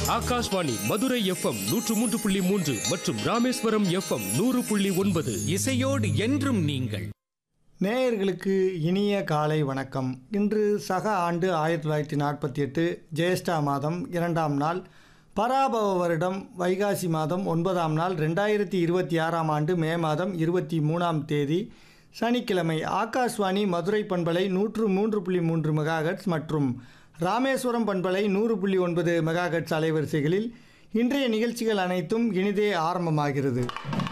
Akashvani Madurai FM நூற்று மூன்று புள்ளி மூன்று மற்றும் ராமேஸ்வரம் எஃப்எம் நூறு புள்ளி ஒன்பது இசையோடு என்றும் நீங்கள் நேயர்களுக்கு இனிய காலை வணக்கம் இன்று சக ஆண்டு ஆயிரத்தி தொள்ளாயிரத்தி நாற்பத்தி எட்டு ஜேஷ்டா மாதம் இரண்டாம் நாள் பராபவ வருடம் வைகாசி மாதம் ஒன்பதாம் நாள் ரெண்டாயிரத்தி இருபத்தி ஆறாம் ஆண்டு மே மாதம் இருபத்தி மூணாம் தேதி சனிக்கிழமை ஆகாஷ்வாணி மதுரை பண்பலை நூற்று மூன்று புள்ளி மூன்று மெகாஹெட்ஸ் மற்றும் ராமேஸ்வரம் பண்பலை நூறு புள்ளி ஒன்பது மெகாஹெட்ஸ் அலைவரிசைகளில் இன்றைய நிகழ்ச்சிகள் அனைத்தும் இனிதே ஆரம்பமாகிறது